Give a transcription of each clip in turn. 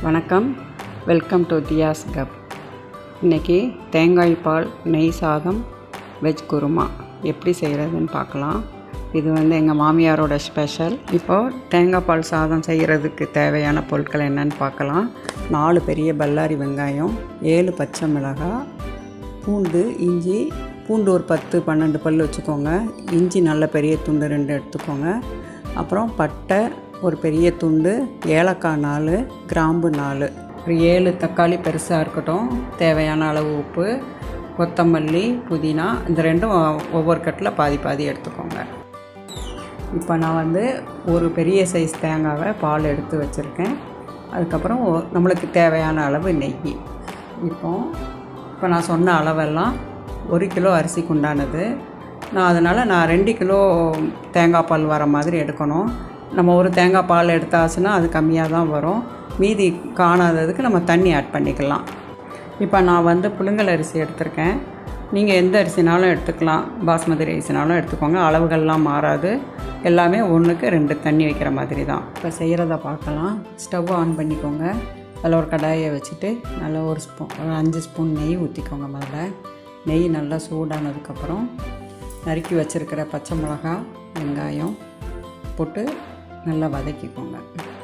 வணக்கம் welcome to தியாஸ் cup இன்றைக்கி தேங்காய் பால் நெய் சாதம் வெஜ் குருமா எப்படி செய்கிறதுன்னு பார்க்கலாம் இது வந்து எங்கள் மாமியாரோட ஸ்பெஷல் இப்போது தேங்காய் பால் சாதம் செய்கிறதுக்கு தேவையான பொருட்கள் என்னன்னு பார்க்கலாம் நாலு பெரிய பல்லாரி வெங்காயம் ஏழு பச்சை மிளகாய் பூண்டு இஞ்சி பூண்டு ஒரு பத்து பன்னெண்டு பல் வச்சுக்கோங்க இஞ்சி நல்ல பெரிய துண்டு ரெண்டு எடுத்துக்கோங்க அப்புறம் பட்டை ஒரு பெரிய துண்டு ஏலக்காய் நாலு கிராம்பு நாலு ஒரு ஏழு தக்காளி பெருசாக இருக்கட்டும் தேவையான அளவு உப்பு கொத்தமல்லி புதினா இந்த ரெண்டும் ஒவ்வொரு கட்டில் பாதி பாதி எடுத்துக்கோங்க இப்போ நான் வந்து ஒரு பெரிய சைஸ் தேங்காவை பால் எடுத்து வச்சுருக்கேன் அதுக்கப்புறம் ஒ- நம்மளுக்கு தேவையான அளவு நெய் இப்போ இப்போ நான் சொன்ன அளவெல்லாம் ஒரு கிலோ அரிசிக்கு உண்டானது நான் அதனால் நான் ரெண்டு கிலோ தேங்காய் பால் வர மாதிரி எடுக்கணும் நம்ம ஒரு தேங்காய் பால் எடுத்தாச்சுன்னா அது கம்மியாக தான் வரும் மீதி காணாததுக்கு நம்ம தண்ணி ஆட் பண்ணிக்கலாம் இப்போ நான் வந்து புழுங்கல் அரிசி எடுத்திருக்கேன் நீங்கள் எந்த அரிசினாலும் எடுத்துக்கலாம் பாஸ்மதி ரைஸ்னாலும் எடுத்துக்கோங்க அளவுகள்லாம் மாறாது எல்லாமே ஒன்றுக்கு ரெண்டு தண்ணி வைக்கிற மாதிரி தான் இப்போ செய்கிறத பார்க்கலாம் ஸ்டவ் ஆன் பண்ணிக்கோங்க அதில் ஒரு கடாயை வச்சுட்டு நல்லா ஒரு ஸ்பூன் ஒரு அஞ்சு ஸ்பூன் நெய் ஊற்றிக்கோங்க முதல்ல நெய் நல்லா சூடானதுக்கப்புறம் நறுக்கி வச்சுருக்கிற பச்சை மிளகா வெங்காயம் போட்டு நல்லா வதக்கிக்கோங்க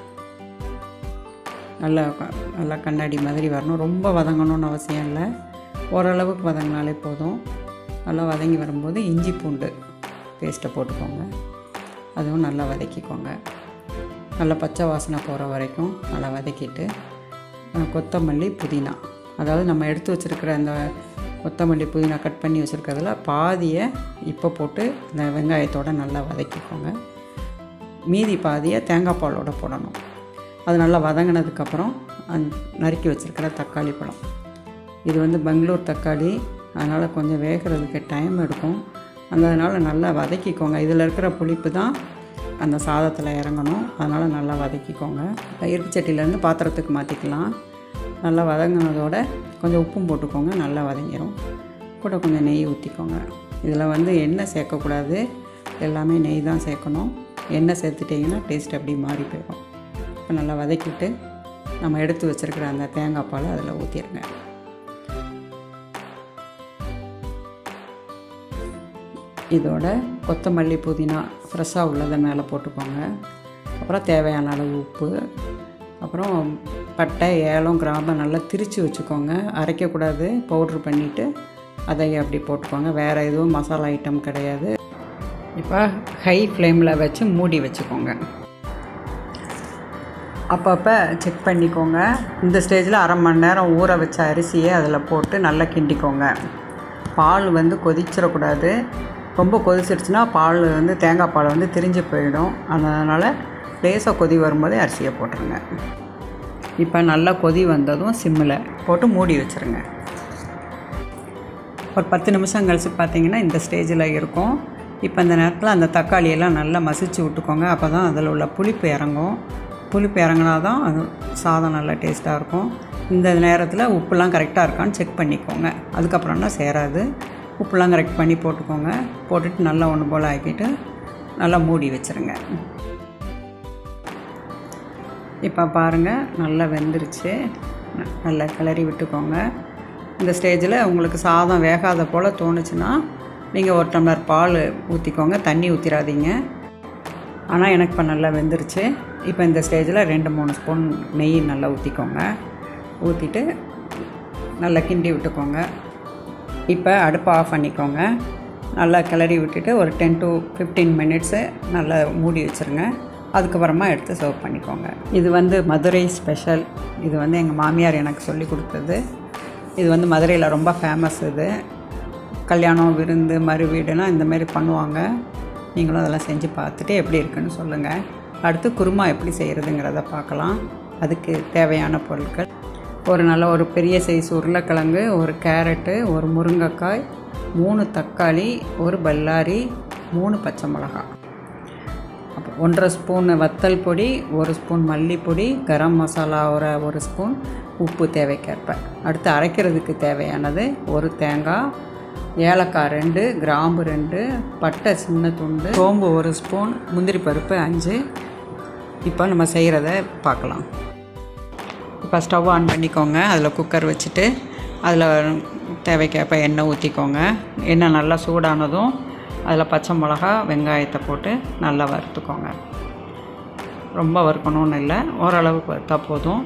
நல்லா க- நல்லா கண்ணாடி மாதிரி வரணும் ரொம்ப வதங்கணும்னு அவசியம் இல்லை ஓரளவுக்கு வதங்கினாலே போதும் நல்லா வதங்கி வரும்போது இஞ்சி பூண்டு பேஸ்ட்டை போட்டுக்கோங்க அதுவும் நல்லா வதக்கிக்கோங்க நல்லா பச்சை வாசனை போகிற வரைக்கும் நல்லா வதக்கிட்டு அஹ், கொத்தமல்லி புதினா அதாவது நம்ம எடுத்து வச்சுருக்கிற அந்த கொத்தமல்லி புதினா கட் பண்ணி வச்சுருக்கிறதுல பாதியை இப்போ போட்டு இந்த வெங்காயத்தோட நல்லா வதக்கிக்கோங்க மீதி பாதியை தேங்காய் பாலோட போடணும் அது நல்லா வதங்கினதுக்கப்புறம் அந் நறுக்கி வச்சுருக்கிற தக்காளி பழம் இது வந்து பெங்களூர் தக்காளி அதனால் கொஞ்சம் வேகிறதுக்கு டைம் எடுக்கும் அந்த அதனால் நல்லா வதக்கிக்கோங்க இதில் இருக்கிற புளிப்பு தான் அந்த சாதத்தில் இறங்கணும் அதனால் நல்லா வதக்கிக்கோங்க இருப்பு சட்டியிலேருந்து பாத்திரத்துக்கு மாற்றிக்கலாம் நல்லா வதங்கினதோட கொஞ்சம் உப்பும் போட்டுக்கோங்க நல்லா வதங்கிடும் கூட கொஞ்சம் நெய் ஊற்றிக்கோங்க இதில் வந்து எண்ணெய் சேர்க்கக்கூடாது எல்லாமே நெய் தான் சேர்க்கணும் எண்ணெய் சேர்த்துட்டிங்கன்னா டேஸ்ட் அப்படி மாறி போயிடும் இப்போ நல்லா வதக்கிட்டு நம்ம எடுத்து வச்சுருக்கிற அந்த தேங்காய் பாலை அதில் ஊற்றிடுங்க இதோட கொத்தமல்லி புதினா ஃப்ரெஷ்ஷாக உள்ளதை மேலே போட்டுக்கோங்க அப்புறம் தேவையான அளவு உப்பு அப்புறம் பட்டை ஏலம் கிராம்பை நல்லா திரித்து வச்சுக்கோங்க அரைக்கக்கூடாது பவுட்ரு பண்ணிவிட்டு அதை அப்படி போட்டுக்கோங்க வேறு எதுவும் மசாலா ஐட்டம் கிடையாது இப்போ ஹை ஃப்ளேமில் வச்சு மூடி வச்சுக்கோங்க அப்பப்போ செக் பண்ணிக்கோங்க இந்த ஸ்டேஜில் அரை மணி நேரம் ஊற வச்ச அரிசியை அதில் போட்டு நல்லா கிண்டிக்கோங்க பால் வந்து கொதிச்சிடக்கூடாது ரொம்ப கொதிச்சிடுச்சுன்னா பால் வந்து தேங்காய் பால் வந்து திரிஞ்சு போயிடும் அதனால் லேசாக கொதி வரும்போதே அரிசியை போட்டுருங்க இப்போ நல்லா கொதி வந்ததும் சிம்மில் போட்டு மூடி வச்சுருங்க ஒரு பத்து நிமிஷம் கழிச்சு பார்த்தீங்கன்னா இந்த ஸ்டேஜில் இருக்கும் இப்போ இந்த நேரத்தில் அந்த தக்காளியெல்லாம் நல்லா மசிச்சு விட்டுக்கோங்க அப்போ தான் அதில் உள்ள புளிப்பு இறங்கும் புளிப்பு இறங்கினா தான் அது சாதம் நல்லா டேஸ்ட்டாக இருக்கும் இந்த நேரத்தில் உப்புலாம் கரெக்டாக இருக்கான்னு செக் பண்ணிக்கோங்க அதுக்கப்புறம்னா சேராது உப்புலாம் கரெக்ட் பண்ணி போட்டுக்கோங்க போட்டுட்டு நல்லா ஒன்று போல் ஆக்கிட்டு நல்லா மூடி வச்சுருங்க இப்போ பாருங்கள் நல்லா வெந்துருச்சு ந- நல்லா கிளறி விட்டுக்கோங்க இந்த ஸ்டேஜில் உங்களுக்கு சாதம் வேகாத போல் தோணுச்சுன்னா நீங்கள் ஒரு டம்ளர் பால் ஊற்றிக்கோங்க தண்ணி ஊற்றிடாதீங்க ஆனால் எனக்கு இப்போ நல்லா வெந்துருச்சு இப்போ இந்த ஸ்டேஜில் ரெண்டு மூணு ஸ்பூன் நெய் நல்லா ஊற்றிக்கோங்க ஊற்றிட்டு நல்லா கிண்டி விட்டுக்கோங்க இப்போ அடுப்பை ஆஃப் பண்ணிக்கோங்க நல்லா கிளறி விட்டுட்டு ஒரு டென் டு ஃபிஃப்டீன் மினிட்ஸு நல்லா மூடி வச்சுருங்க அதுக்கப்புறமா எடுத்து சர்வ் பண்ணிக்கோங்க இது வந்து மதுரை ஸ்பெஷல் இது வந்து எங்கள் மாமியார் எனக்கு சொல்லி கொடுத்தது இது வந்து மதுரையில் ரொம்ப ஃபேமஸ் இது கல்யாணம் விருந்து மறு வீடுனா இந்த மாதிரி பண்ணுவாங்க நீங்களும் அதெல்லாம் செஞ்சு பார்த்துட்டு எப்படி இருக்குன்னு சொல்லுங்கள் அடுத்து குருமா எப்படி செய்கிறதுங்கிறத பார்க்கலாம் அதுக்கு தேவையான பொருட்கள் ஒரு நல்ல ஒரு பெரிய சைஸ் உருளைக்கிழங்கு ஒரு கேரட்டு ஒரு முருங்கைக்காய் மூணு தக்காளி ஒரு பல்லாரி மூணு பச்சை மிளகாய் அப்போ ஒன்றரை ஸ்பூன் வத்தல் பொடி ஒரு ஸ்பூன் மல்லிப்பொடி கரம் மசாலா ஒரு ஒரு ஸ்பூன் உப்பு தேவைக்கேற்ப அடுத்து அரைக்கிறதுக்கு தேவையானது ஒரு தேங்காய் ஏலக்காய் ரெண்டு கிராம்பு ரெண்டு பட்டை சின்ன துண்டு சோம்பு ஒரு ஸ்பூன் முந்திரி பருப்பு அஞ்சு இப்போ நம்ம செய்கிறத பார்க்கலாம் இப்போ ஸ்டவ் ஆன் பண்ணிக்கோங்க அதில் குக்கர் வச்சுட்டு அதில் தேவைக்கேற்ப எண்ணெய் ஊற்றிக்கோங்க எண்ணெய் நல்லா சூடானதும் அதில் பச்சை மிளகா வெங்காயத்தை போட்டு நல்லா வறுத்துக்கோங்க ரொம்ப வறுக்கணும்னு இல்லை ஓரளவுக்கு வறுத்தா போதும்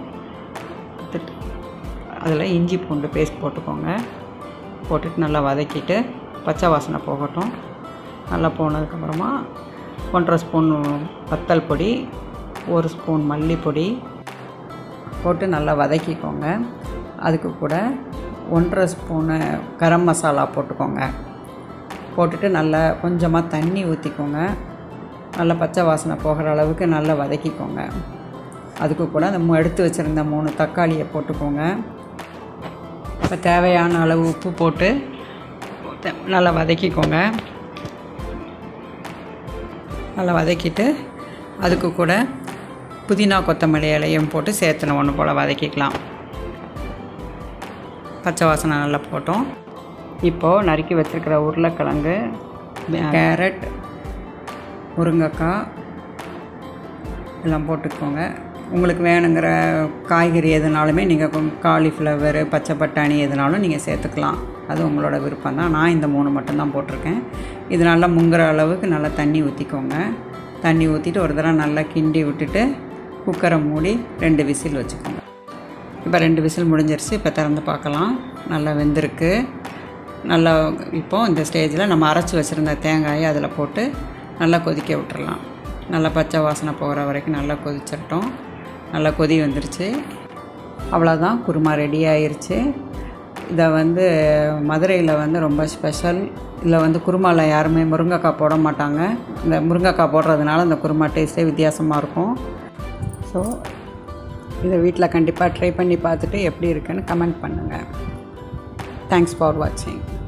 அதில் இஞ்சி பூண்டு பேஸ்ட் போட்டுக்கோங்க போட்டுட்டு நல்லா வதக்கிட்டு பச்சை வாசனை போகட்டும் நல்லா போனதுக்கப்புறமா ஒன்றரை ஸ்பூன் வத்தல் பொடி ஒரு ஸ்பூன் மல்லிப்பொடி போட்டு நல்லா வதக்கிக்கோங்க அதுக்கு கூட ஒன்றரை ஸ்பூனு கரம் மசாலா போட்டுக்கோங்க போட்டுட்டு நல்லா கொஞ்சமாக தண்ணி ஊற்றிக்கோங்க நல்லா பச்சை வாசனை போகிற அளவுக்கு நல்லா வதக்கிக்கோங்க அதுக்கு கூட அந்த மூ- எடுத்து வச்சுருந்த மூணு தக்காளியை போட்டுக்கோங்க இப்போ தேவையான அளவு உப்பு போட்டு தே- நல்லா வதக்கிக்கோங்க நல்லா வதக்கிட்டு அதுக்கு கூட புதினா கொத்தமல்லி இலையும் போட்டு சேர்த்துன ஒன்று போல் வதக்கிக்கலாம் பச்சை வாசனை நல்லா போட்டோம் இப்போது நறுக்கி வச்சுருக்கிற உருளைக்கிழங்கு கேரட் முருங்கைக்காய் எல்லாம் போட்டுக்கோங்க உங்களுக்கு வேணுங்கிற காய்கறி எதுனாலுமே நீங்கள் காலிஃப்ளவர் பச்சை பட்டாணி எதுனாலும் நீங்கள் சேர்த்துக்கலாம் அது உங்களோட விருப்பம் தான் நான் இந்த மூணு மட்டும்தான் போட்டிருக்கேன் இது நல்லா முங்குற அளவுக்கு நல்லா தண்ணி ஊற்றிக்கோங்க தண்ணி ஊற்றிட்டு ஒரு தடவை நல்லா கிண்டி விட்டுட்டு குக்கரை மூடி ரெண்டு விசில் வச்சுக்கோங்க இப்போ ரெண்டு விசில் முடிஞ்சிருச்சு இப்போ திறந்து பார்க்கலாம் நல்லா வெந்திருக்கு நல்லா இப்போ இந்த ஸ்டேஜில் நம்ம அரைச்சி வச்சுருந்த தேங்காயை அதில் போட்டு நல்லா கொதிக்க விட்டுறலாம் நல்லா பச்சை வாசனை போகிற வரைக்கும் நல்லா கொதிச்சிட்டோம் நல்லா கொதி வந்துருச்சு அவ்வளோதான் குருமா ரெடி ஆயிருச்சு இதை வந்து மதுரையில் வந்து ரொம்ப ஸ்பெஷல் இதில் வந்து குருமாவில் யாருமே முருங்கைக்காய் போட மாட்டாங்க இந்த முருங்கைக்காய் போடுறதுனால இந்த குருமா டேஸ்ட்டே வித்தியாசமாக இருக்கும் ஸோ இதை வீட்டில் கண்டிப்பாக ட்ரை பண்ணி பார்த்துட்டு எப்படி இருக்குன்னு கமெண்ட் பண்ணுங்கள் தேங்க்ஸ் ஃபார் வாட்சிங்